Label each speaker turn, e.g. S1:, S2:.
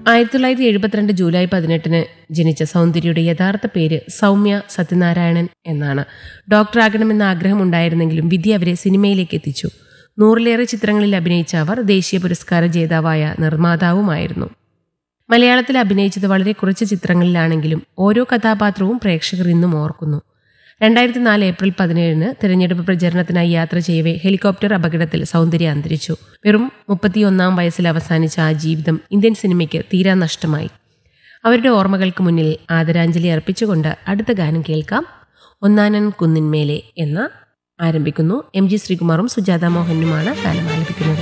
S1: ആയിരത്തി തൊള്ളായിരത്തി എഴുപത്തിരണ്ട് ജൂലൈ പതിനെട്ടിന് ജനിച്ച സൗന്ദര്യയുടെ യഥാർത്ഥ പേര് സൗമ്യ സത്യനാരായണൻ എന്നാണ് ഡോക്ടറാകണമെന്ന ആഗ്രഹമുണ്ടായിരുന്നെങ്കിലും വിധി അവരെ സിനിമയിലേക്ക് എത്തിച്ചു നൂറിലേറെ ചിത്രങ്ങളിൽ അഭിനയിച്ച അവർ ദേശീയ പുരസ്കാര ജേതാവായ നിർമ്മാതാവുമായിരുന്നു മലയാളത്തിൽ അഭിനയിച്ചത് വളരെ കുറച്ച് ചിത്രങ്ങളിലാണെങ്കിലും ഓരോ കഥാപാത്രവും പ്രേക്ഷകർ ഇന്നും ഓർക്കുന്നു രണ്ടായിരത്തി നാല് ഏപ്രിൽ പതിനേഴിന് തിരഞ്ഞെടുപ്പ് പ്രചരണത്തിനായി യാത്ര ചെയ്യവേ ഹെലികോപ്റ്റർ അപകടത്തിൽ സൗന്ദര്യ അന്തരിച്ചു വെറും മുപ്പത്തിയൊന്നാം വയസ്സിൽ അവസാനിച്ച ആ ജീവിതം ഇന്ത്യൻ സിനിമയ്ക്ക് തീരാ നഷ്ടമായി അവരുടെ ഓർമ്മകൾക്ക് മുന്നിൽ ആദരാഞ്ജലി അർപ്പിച്ചുകൊണ്ട് അടുത്ത ഗാനം കേൾക്കാം ഒന്നാനൻ കുന്നിന്മേലെ എന്ന ആരംഭിക്കുന്നു എം ജി ശ്രീകുമാറും സുജാത മോഹനുമാണ് ഗാനം ആലപിക്കുന്നത്